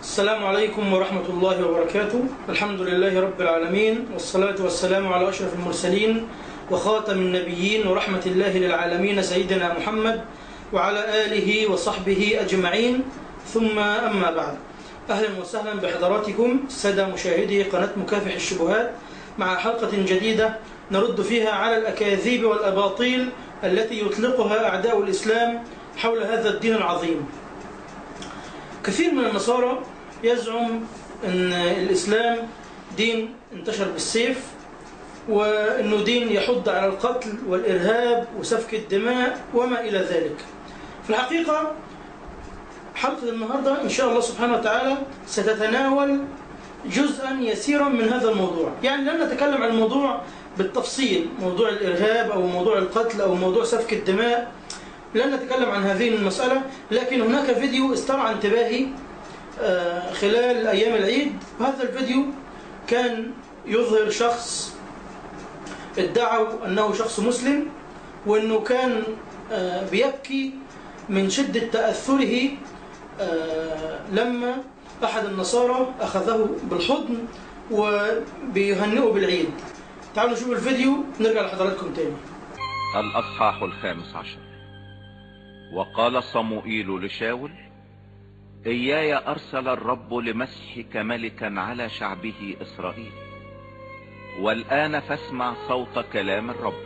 السلام عليكم ورحمة الله وبركاته الحمد لله رب العالمين والصلاة والسلام على أشرف المرسلين وخاتم النبيين ورحمة الله للعالمين سيدنا محمد وعلى آله وصحبه أجمعين ثم أما بعد أهلا وسهلا بحضراتكم السادة مشاهدي قناة مكافح الشبهات مع حلقة جديدة نرد فيها على الأكاذيب والأباطيل التي يطلقها أعداء الإسلام حول هذا الدين العظيم كثير من النصارى يزعم أن الإسلام دين انتشر بالسيف وأنه دين يحض على القتل والإرهاب وسفك الدماء وما إلى ذلك في الحقيقة حلقة النهاردة إن شاء الله سبحانه وتعالى ستتناول جزءا يسيرا من هذا الموضوع يعني لن نتكلم عن الموضوع بالتفصيل موضوع الإرهاب أو موضوع القتل أو موضوع سفك الدماء لن نتكلم عن هذه المسألة لكن هناك فيديو استرعى انتباهي خلال أيام العيد وهذا الفيديو كان يظهر شخص ادعوا أنه شخص مسلم وأنه كان بيبكي من شدة تأثره لما أحد النصارى أخذه بالحضن وبيهنئه بالعيد تعالوا نشوف الفيديو نرجع لحضراتكم تاني الأصحاح الخامس عشر وقال صموئيل لشاول إياي أرسل الرب لمسحك ملكا على شعبه إسرائيل والآن فاسمع صوت كلام الرب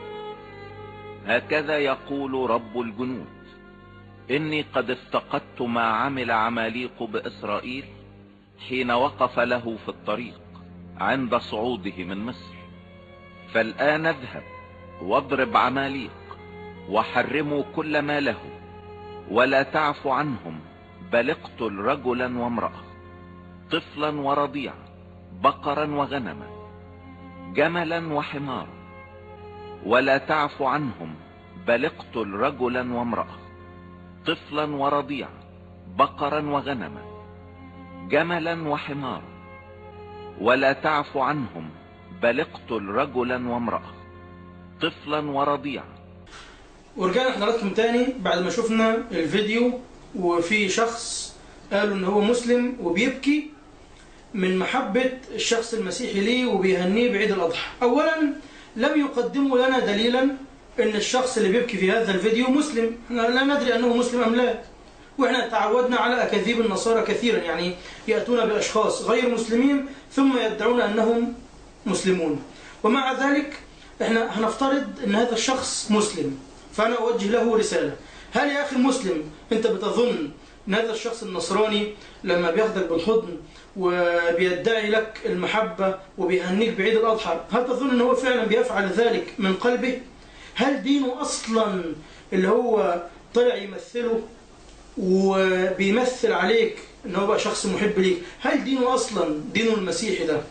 هكذا يقول رب الجنود إني قد افتقدت ما عمل عماليق بإسرائيل حين وقف له في الطريق عند صعوده من مصر فالآن اذهب واضرب عماليق وحرموا كل ما له ولا تعف عنهم بل اقتل رجلا وامرأة طفلا ورضيع بقرا وغنما جملا وحمارا ولا تعف عنهم بل اقتل رجلا وامرأة طفلا ورضيع بقرا وغنما جملا وحمارا ولا تعف عنهم بل اقتل رجلا وامرأة طفلا ورضيع ورجعنا حضراتكم تاني بعد ما شفنا الفيديو وفي شخص قالوا ان هو مسلم وبيبكي من محبة الشخص المسيحي ليه وبيهنيه بعيد الأضحى أولا لم يقدموا لنا دليلا ان الشخص اللي بيبكي في هذا الفيديو مسلم احنا لا ندري انه مسلم ام لا واحنا تعودنا على اكاذيب النصارى كثيرا يعني ياتون باشخاص غير مسلمين ثم يدعون انهم مسلمون ومع ذلك احنا هنفترض ان هذا الشخص مسلم فانا اوجه له رساله هل يا اخي المسلم انت بتظن ان هذا الشخص النصراني لما بياخدك بالحضن وبيدعي لك المحبه وبيهنيك بعيد الاضحى هل تظن ان هو فعلا بيفعل ذلك من قلبه هل دينه اصلا اللي هو طلع يمثله وبيمثل عليك ان هو بقى شخص محب ليك هل دينه اصلا دينه المسيحي ده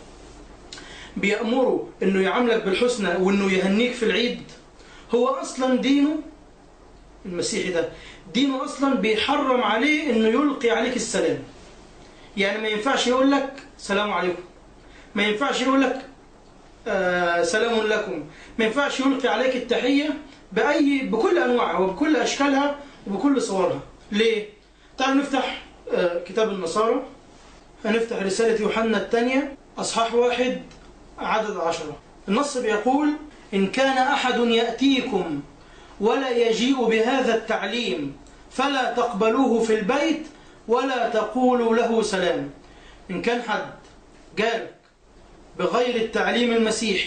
بيأمره انه يعاملك بالحسنى وانه يهنيك في العيد هو اصلا دينه المسيحي ده دينه اصلا بيحرم عليه انه يلقي عليك السلام يعني ما ينفعش يقول لك سلام عليكم ما ينفعش يقول لك آه سلام لكم ما ينفعش يلقي عليك التحية بأي بكل أنواعها وبكل أشكالها وبكل صورها ليه؟ تعالوا نفتح آه كتاب النصارى هنفتح رسالة يوحنا الثانية أصحاح واحد عدد عشرة النص بيقول إن كان أحد يأتيكم ولا يجيء بهذا التعليم فلا تقبلوه في البيت ولا تقولوا له سلام إن كان حد جالك بغير التعليم المسيحي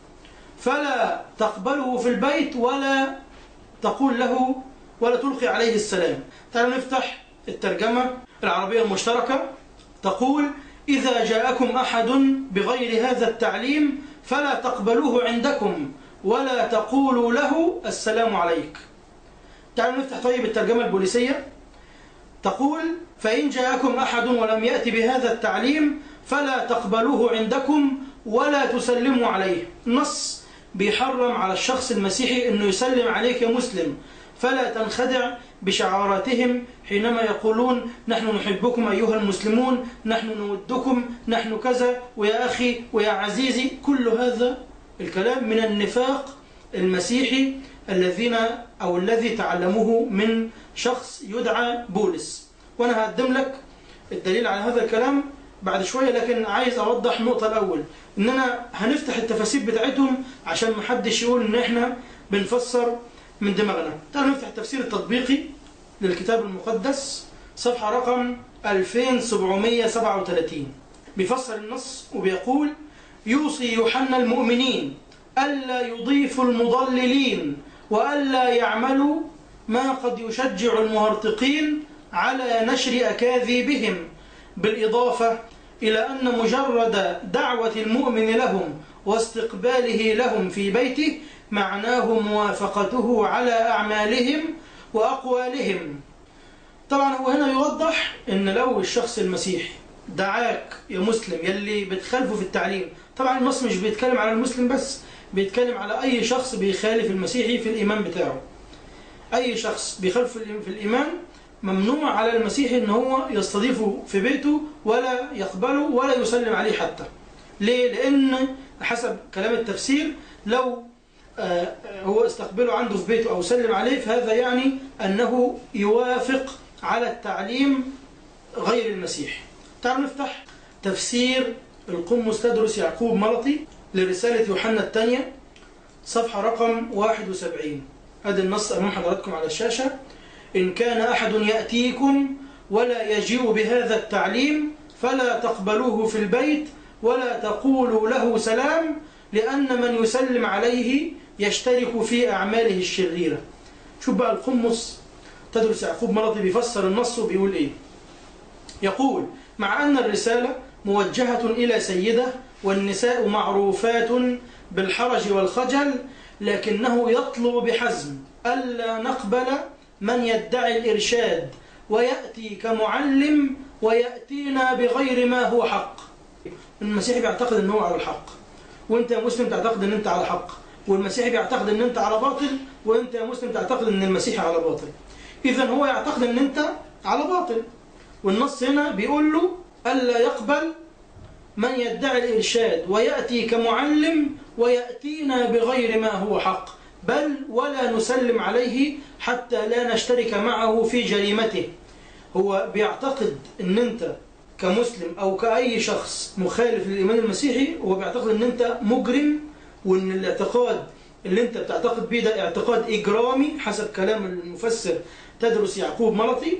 فلا تقبله في البيت ولا تقول له ولا تلقي عليه السلام تعالوا نفتح الترجمة العربية المشتركة تقول إذا جاءكم أحد بغير هذا التعليم فلا تقبلوه عندكم ولا تقولوا له السلام عليك تعالوا نفتح طيب الترجمة البوليسية تقول فإن جاءكم أحد ولم يأتي بهذا التعليم فلا تقبلوه عندكم ولا تسلموا عليه نص بيحرم على الشخص المسيحي أنه يسلم عليك يا مسلم فلا تنخدع بشعاراتهم حينما يقولون نحن نحبكم أيها المسلمون نحن نودكم نحن كذا ويا أخي ويا عزيزي كل هذا الكلام من النفاق المسيحي الذين أو الذي تعلموه من شخص يدعى بولس وأنا هقدم لك الدليل على هذا الكلام بعد شوية لكن عايز أوضح النقطة الأول إننا هنفتح التفاسير بتاعتهم عشان محدش يقول إن إحنا بنفسر من دماغنا تعالوا نفتح التفسير التطبيقي للكتاب المقدس صفحة رقم 2737 بيفسر النص وبيقول يوصي يوحنا المؤمنين ألا يضيفوا المضللين وألا يعملوا ما قد يشجع المهرطقين على نشر أكاذيبهم بالإضافة إلى أن مجرد دعوة المؤمن لهم واستقباله لهم في بيته معناه موافقته على أعمالهم وأقوالهم طبعا هو هنا يوضح أن لو الشخص المسيحي دعاك يا مسلم يلي بتخالفه في التعليم طبعا النص مش بيتكلم على المسلم بس بيتكلم على أي شخص بيخالف المسيحي في الإيمان بتاعه أي شخص بيخالف في الإيمان ممنوع على المسيحي ان هو يستضيفه في بيته ولا يقبله ولا يسلم عليه حتى ليه؟ لأن حسب كلام التفسير لو هو استقبله عنده في بيته أو سلم عليه فهذا يعني أنه يوافق على التعليم غير المسيحي تعالوا نفتح تفسير القمص تدرس يعقوب ملطي لرسالة يوحنا الثانية صفحة رقم 71 هذا النص أمام حضراتكم على الشاشة إن كان أحد يأتيكم ولا يجيء بهذا التعليم فلا تقبلوه في البيت ولا تقولوا له سلام لأن من يسلم عليه يشترك في أعماله الشريرة شوف بقى القمص تدرس يعقوب مرضي بيفسر النص وبيقول إيه يقول مع أن الرسالة موجهة إلى سيدة والنساء معروفات بالحرج والخجل لكنه يطلب بحزم ألا نقبل من يدعي الإرشاد ويأتي كمعلم ويأتينا بغير ما هو حق المسيحي بيعتقد أنه على الحق وانت يا مسلم تعتقد أن انت على حق والمسيحي بيعتقد أن انت على باطل وانت يا مسلم تعتقد أن المسيحي على باطل إذا هو يعتقد أن انت على باطل والنص هنا بيقول له ألا يقبل من يدعي الإرشاد ويأتي كمعلم ويأتينا بغير ما هو حق بل ولا نسلم عليه حتى لا نشترك معه في جريمته هو بيعتقد ان انت كمسلم او كأي شخص مخالف للإيمان المسيحي هو بيعتقد ان انت مجرم وان الاعتقاد اللي انت بتعتقد بيه ده اعتقاد اجرامي حسب كلام المفسر تدرس يعقوب ملطي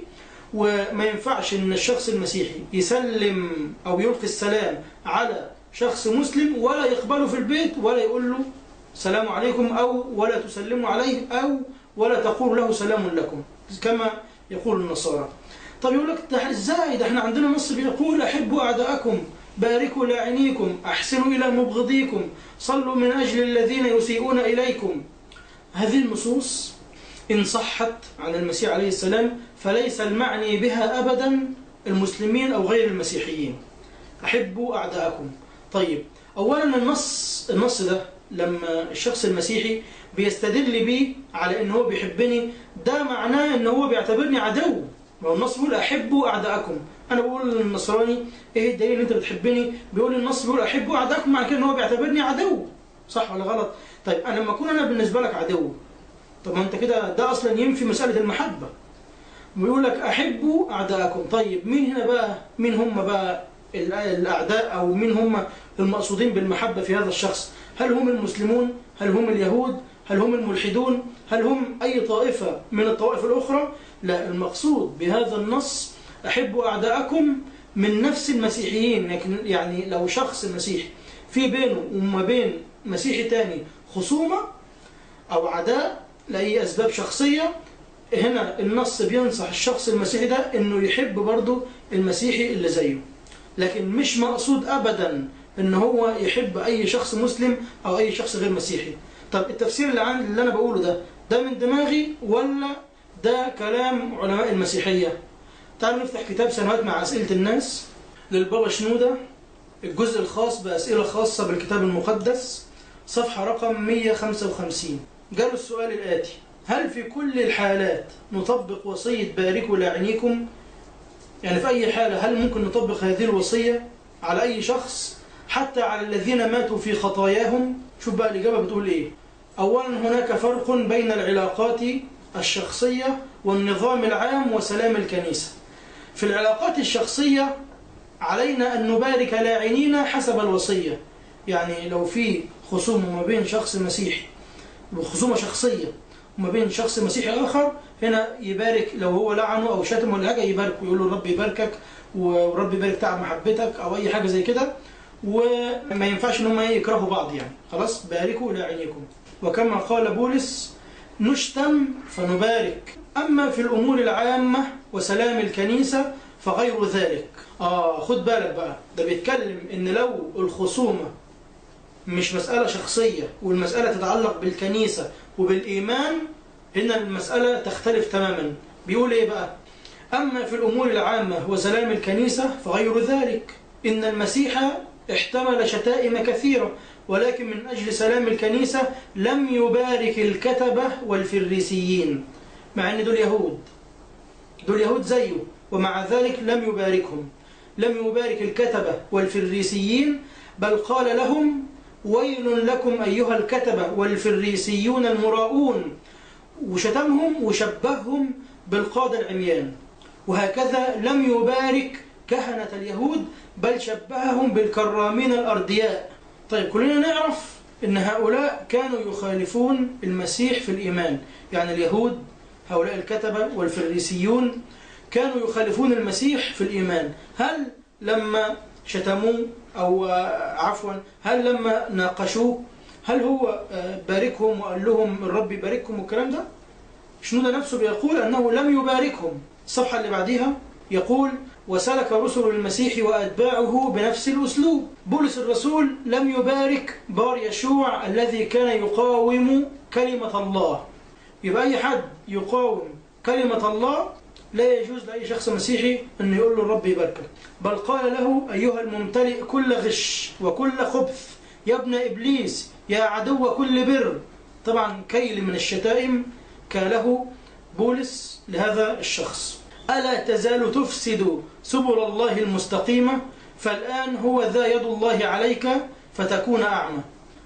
وما ينفعش ان الشخص المسيحي يسلم او يلقي السلام على شخص مسلم ولا يقبله في البيت ولا يقول له سلام عليكم أو ولا تسلموا عليه أو ولا تقول له سلام لكم كما يقول النصارى طب يقول لك ازاي ده احنا عندنا نص بيقول أحبوا أعداءكم باركوا لاعنيكم أحسنوا إلى مبغضيكم صلوا من أجل الذين يسيئون إليكم هذه النصوص إن صحت عن المسيح عليه السلام فليس المعني بها أبدا المسلمين أو غير المسيحيين أحبوا أعداءكم طيب أولا النص النص ده لما الشخص المسيحي بيستدل بيه على ان هو بيحبني ده معناه ان هو بيعتبرني عدو ما هو النص بيقول احبوا اعداءكم انا بقول للنصراني ايه الدليل ان انت بتحبني بيقول النص بيقول احبوا اعداءكم معنى كده ان هو بيعتبرني عدو صح ولا غلط طيب انا لما اكون انا بالنسبه لك عدو طب ما انت كده ده اصلا ينفي مساله المحبه بيقول لك احبوا اعداءكم طيب مين هنا بقى مين هم بقى الاعداء او مين هم المقصودين بالمحبه في هذا الشخص هل هم المسلمون هل هم اليهود هل هم الملحدون هل هم أي طائفة من الطوائف الأخرى لا المقصود بهذا النص أحبوا أعداءكم من نفس المسيحيين لكن يعني لو شخص مسيحي في بينه وما بين مسيحي تاني خصومة أو عداء لأي أسباب شخصية هنا النص بينصح الشخص المسيحي ده أنه يحب برضه المسيحي اللي زيه لكن مش مقصود أبداً ان هو يحب اي شخص مسلم او اي شخص غير مسيحي طب التفسير اللي عندي اللي انا بقوله ده ده من دماغي ولا ده كلام علماء المسيحيه تعالوا نفتح كتاب سنوات مع اسئله الناس للبابا شنوده الجزء الخاص باسئله خاصه بالكتاب المقدس صفحه رقم 155 جاله السؤال الاتي هل في كل الحالات نطبق وصيه باركوا لاعنيكم يعني في اي حاله هل ممكن نطبق هذه الوصيه على اي شخص حتى على الذين ماتوا في خطاياهم شوف بقى الإجابة بتقول إيه أولا هناك فرق بين العلاقات الشخصية والنظام العام وسلام الكنيسة في العلاقات الشخصية علينا أن نبارك لاعنين حسب الوصية يعني لو في خصومة ما بين شخص مسيحي خصومة شخصية وما بين شخص مسيحي آخر هنا يبارك لو هو لعنه أو شتمه ولا حاجة يبارك ويقول له رب يباركك ورب يبارك تعب محبتك أو أي حاجة زي كده وما ينفعش ان هم يكرهوا بعض يعني خلاص باركوا لاعنيكم وكما قال بولس نشتم فنبارك أما في الأمور العامة وسلام الكنيسة فغير ذلك آه خد بالك بقى ده بيتكلم إن لو الخصومة مش مسألة شخصية والمسألة تتعلق بالكنيسة وبالإيمان هنا المسألة تختلف تماما بيقول إيه بقى أما في الأمور العامة وسلام الكنيسة فغير ذلك إن المسيح احتمل شتائم كثيرة ولكن من أجل سلام الكنيسة لم يبارك الكتبة والفريسيين مع أن دول يهود دول يهود زيه ومع ذلك لم يباركهم لم يبارك الكتبة والفريسيين بل قال لهم ويل لكم أيها الكتبة والفريسيون المراؤون وشتمهم وشبههم بالقادة العميان وهكذا لم يبارك كهنة اليهود بل شبههم بالكرامين الأردياء طيب كلنا نعرف أن هؤلاء كانوا يخالفون المسيح في الإيمان يعني اليهود هؤلاء الكتبة والفريسيون كانوا يخالفون المسيح في الإيمان هل لما شتموه أو عفوا هل لما ناقشوه هل هو باركهم وقال لهم الرب يبارككم والكلام ده شنودة نفسه بيقول أنه لم يباركهم الصفحة اللي بعديها يقول وسلك رسل المسيح وأتباعه بنفس الأسلوب بولس الرسول لم يبارك بار يشوع الذي كان يقاوم كلمة الله يبقى أي حد يقاوم كلمة الله لا يجوز لأي شخص مسيحي أن يقول له الرب يباركك بل قال له أيها الممتلئ كل غش وكل خبث يا ابن إبليس يا عدو كل بر طبعا كيل من الشتائم كاله بولس لهذا الشخص ألا تزال تفسد سبل الله المستقيمة فالآن هو ذا يد الله عليك فتكون أعمى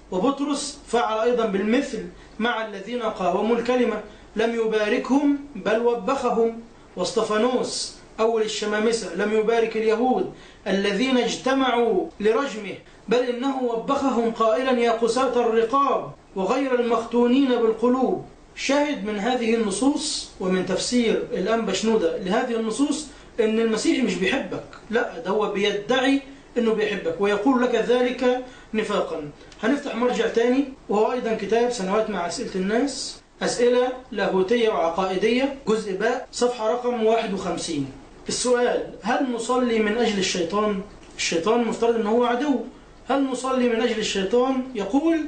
وبطرس فعل أيضا بالمثل مع الذين قاوموا الكلمة لم يباركهم بل وبخهم واصطفانوس أول الشمامسة لم يبارك اليهود الذين اجتمعوا لرجمه بل إنه وبخهم قائلا يا قساة الرقاب وغير المختونين بالقلوب شاهد من هذه النصوص ومن تفسير الأنبا شنودة لهذه النصوص أن المسيح مش بيحبك لا ده هو بيدعي أنه بيحبك ويقول لك ذلك نفاقا هنفتح مرجع تاني وهو أيضا كتاب سنوات مع أسئلة الناس أسئلة لاهوتية وعقائدية جزء باء صفحة رقم 51 السؤال هل نصلي من أجل الشيطان؟ الشيطان مفترض أنه هو عدو هل نصلي من أجل الشيطان؟ يقول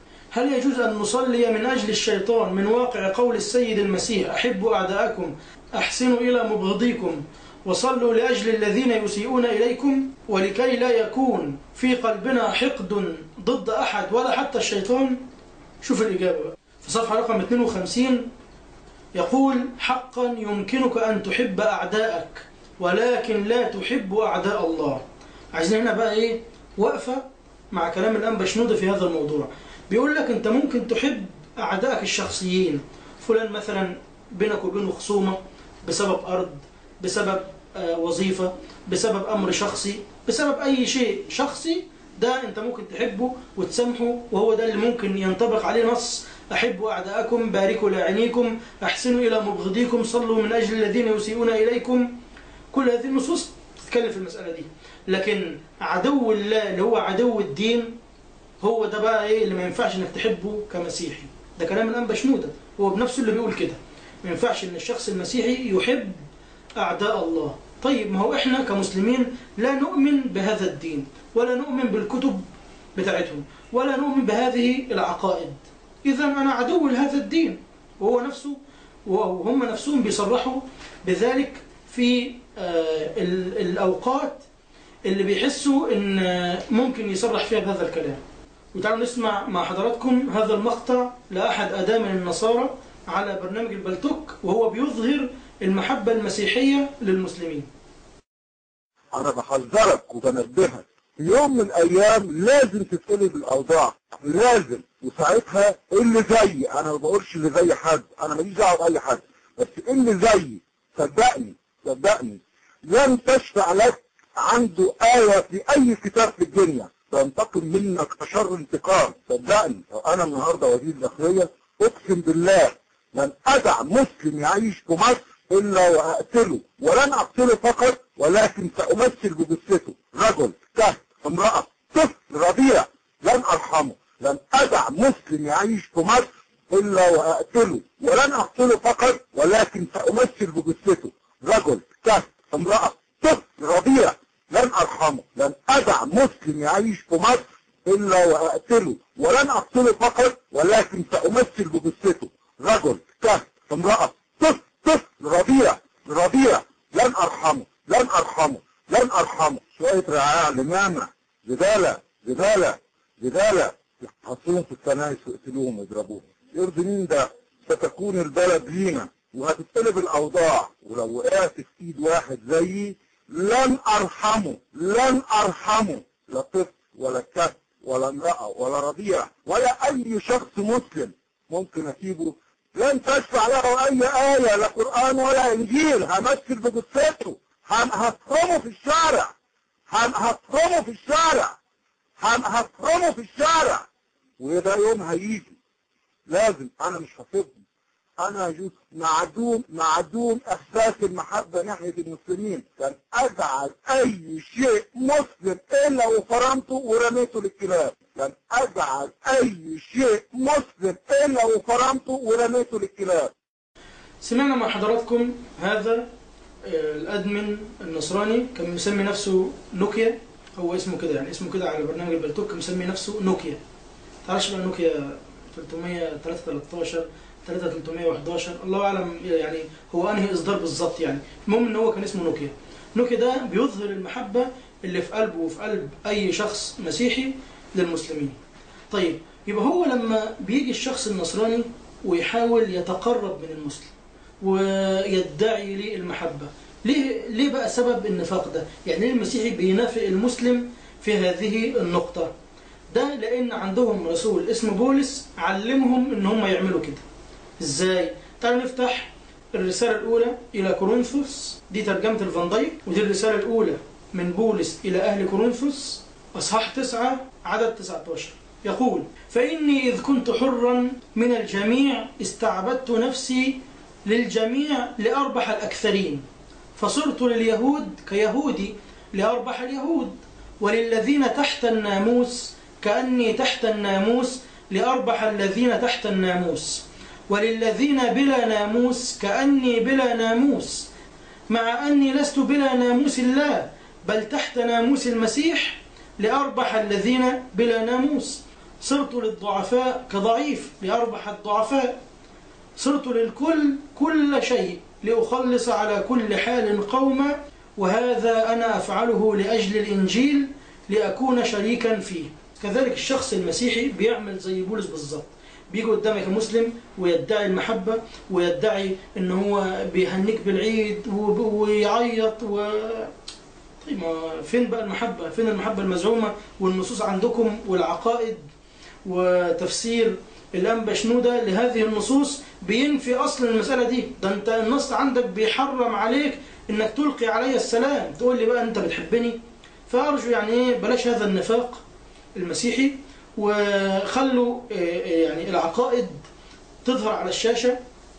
هل يجوز أن نصلي من أجل الشيطان من واقع قول السيد المسيح أحبوا أعداءكم أحسنوا إلى مبغضيكم وصلوا لأجل الذين يسيئون إليكم ولكي لا يكون في قلبنا حقد ضد أحد ولا حتى الشيطان شوف الإجابة في صفحة رقم 52 يقول حقا يمكنك أن تحب أعداءك ولكن لا تحب أعداء الله عايزين هنا بقى إيه وقفة مع كلام الأنبا شنودة في هذا الموضوع بيقول لك أنت ممكن تحب أعدائك الشخصيين فلان مثلا بينك وبينه خصومة بسبب أرض بسبب وظيفة بسبب أمر شخصي بسبب أي شيء شخصي ده أنت ممكن تحبه وتسامحه وهو ده اللي ممكن ينطبق عليه نص أحبوا أعداءكم باركوا لاعنيكم أحسنوا إلى مبغضيكم صلوا من أجل الذين يسيئون إليكم كل هذه النصوص تتكلم في المسألة دي لكن عدو الله اللي هو عدو الدين هو ده بقى ايه اللي ما ينفعش انك تحبه كمسيحي ده كلام الانبا شنوده هو بنفسه اللي بيقول كده ما ينفعش ان الشخص المسيحي يحب اعداء الله طيب ما هو احنا كمسلمين لا نؤمن بهذا الدين ولا نؤمن بالكتب بتاعتهم ولا نؤمن بهذه العقائد اذا انا عدو لهذا الدين وهو نفسه وهم نفسهم بيصرحوا بذلك في الاوقات اللي بيحسوا ان ممكن يصرح فيها بهذا الكلام وتعالوا نسمع مع حضراتكم هذا المقطع لأحد أدام النصارى على برنامج البلتوك وهو بيظهر المحبة المسيحية للمسلمين أنا بحذرك وبنبهك في يوم من الأيام لازم تتقلب الأوضاع لازم وساعتها اللي زيي أنا ما بقولش اللي زي حد أنا ماليش دعوة بأي حد بس اللي زيي صدقني صدقني لن تشفع لك عنده آية في أي كتاب في الدنيا تنتقم منك أشر انتقام صدقني لو أنا النهاردة وزير الداخلية أقسم بالله لن أدع مسلم يعيش في مصر إلا وأقتله ولن أقتله فقط ولكن سأمثل بجثته رجل كهف امرأة طفل رضيع لن أرحمه لن أدع مسلم يعيش في مصر إلا وأقتله ولن أقتله فقط ولكن سأمثل بجثته رجل كهف امرأة طفل رضيع لن أرحمه لن أدع مسلم يعيش في مصر إلا وأقتله ولن أقتله فقط ولكن سأمثل بجثته رجل كهف امرأة طفل طفل رضيع رضيع لن أرحمه لن أرحمه لن أرحمه شوية رعاع لمامة زبالة زبالة زبالة يحصلهم في الكنائس ويقتلوهم ويضربوهم يرضي مين ده ستكون البلد لينا وهتتقلب الأوضاع ولو وقعت في إيد واحد زيي لن أرحمه لن أرحمه لا طفل ولا كهف ولا امرأة ولا رضيع ولا أي شخص مسلم ممكن أسيبه لن تشفع له أي آية لا قرآن ولا إنجيل همثل بجثته هم هفرمه في الشارع هم هفرمه في الشارع هم هفرمه في الشارع وده يوم هيجي لازم أنا مش هسيبهم أنا يجوز معدوم معدوم إحساس المحبة ناحية المسلمين كان أجعل أي شيء مسلم إلا وفرمته ورميته للكلاب كان أجعل أي شيء مسلم إلا وفرمته ورميته للكلاب سمعنا مع حضراتكم هذا آه، الادمن النصراني كان مسمي نفسه نوكيا هو اسمه كده يعني اسمه كده على برنامج البلتوك كان مسمي نفسه نوكيا تعرفش بقى نوكيا 313 3311 الله اعلم يعني هو انهي اصدار بالظبط يعني المهم ان هو كان اسمه نوكيا نوكيا ده بيظهر المحبه اللي في قلبه وفي قلب اي شخص مسيحي للمسلمين طيب يبقى هو لما بيجي الشخص النصراني ويحاول يتقرب من المسلم ويدعي ليه المحبة ليه, ليه بقى سبب النفاق ده يعني ليه المسيحي بينافق المسلم في هذه النقطة ده لأن عندهم رسول اسمه بولس علمهم ان هم يعملوا كده ازاي تعالوا نفتح الرسالة الأولى إلى كورنثوس دي ترجمة الفان دايك ودي الرسالة الأولى من بولس إلى أهل كورنثوس أصحاح 9 عدد 19 يقول فإني إذ كنت حرا من الجميع استعبدت نفسي للجميع لأربح الأكثرين فصرت لليهود كيهودي لأربح اليهود وللذين تحت الناموس كأني تحت الناموس لأربح الذين تحت الناموس وللذين بلا ناموس كأني بلا ناموس مع أني لست بلا ناموس الله بل تحت ناموس المسيح لأربح الذين بلا ناموس صرت للضعفاء كضعيف لأربح الضعفاء صرت للكل كل شيء لأخلص على كل حال قوما وهذا أنا أفعله لأجل الإنجيل لأكون شريكا فيه كذلك الشخص المسيحي بيعمل زي بولس بالظبط بيجي قدامك مسلم ويدعي المحبة ويدعي ان هو بيهنيك بالعيد وب- ويعيط و طيب ما فين بقى المحبة فين المحبة المزعومة والنصوص عندكم والعقائد وتفسير الأنبا شنودة لهذه النصوص بينفي أصل المسألة دي ده أنت النص عندك بيحرم عليك إنك تلقي علي السلام تقول لي بقى أنت بتحبني فأرجو يعني إيه بلاش هذا النفاق المسيحي وخلوا آه، آه، يعني العقائد تظهر على الشاشة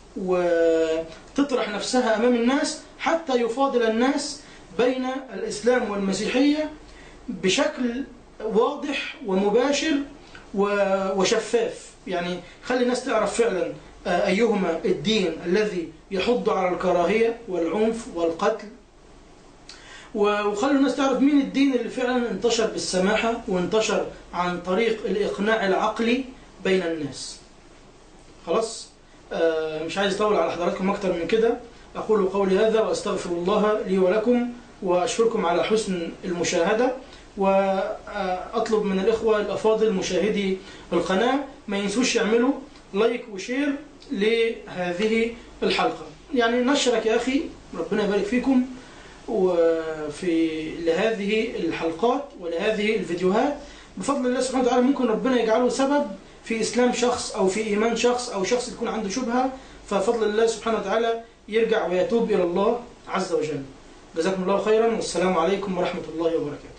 وتطرح نفسها أمام الناس حتى يفاضل الناس بين الإسلام والمسيحية بشكل واضح ومباشر و- وشفاف يعني خلي الناس تعرف فعلا آه، أيهما الدين الذي يحض على الكراهية والعنف والقتل و- وخلوا الناس تعرف مين الدين اللي فعلا انتشر بالسماحة وانتشر عن طريق الإقناع العقلي بين الناس خلاص آه، مش عايز أطول على حضراتكم أكتر من كده أقول قولي هذا وأستغفر الله لي ولكم وأشكركم على حسن المشاهدة وأطلب من الإخوة الأفاضل مشاهدي القناة ما ينسوش يعملوا لايك وشير لهذه الحلقة يعني نشرك يا أخي ربنا يبارك فيكم وفي لهذه الحلقات ولهذه الفيديوهات بفضل الله سبحانه وتعالى ممكن ربنا يجعله سبب في إسلام شخص أو في إيمان شخص أو شخص يكون عنده شبهة ففضل الله سبحانه وتعالى يرجع ويتوب إلى الله عز وجل جزاكم الله خيرا والسلام عليكم ورحمة الله وبركاته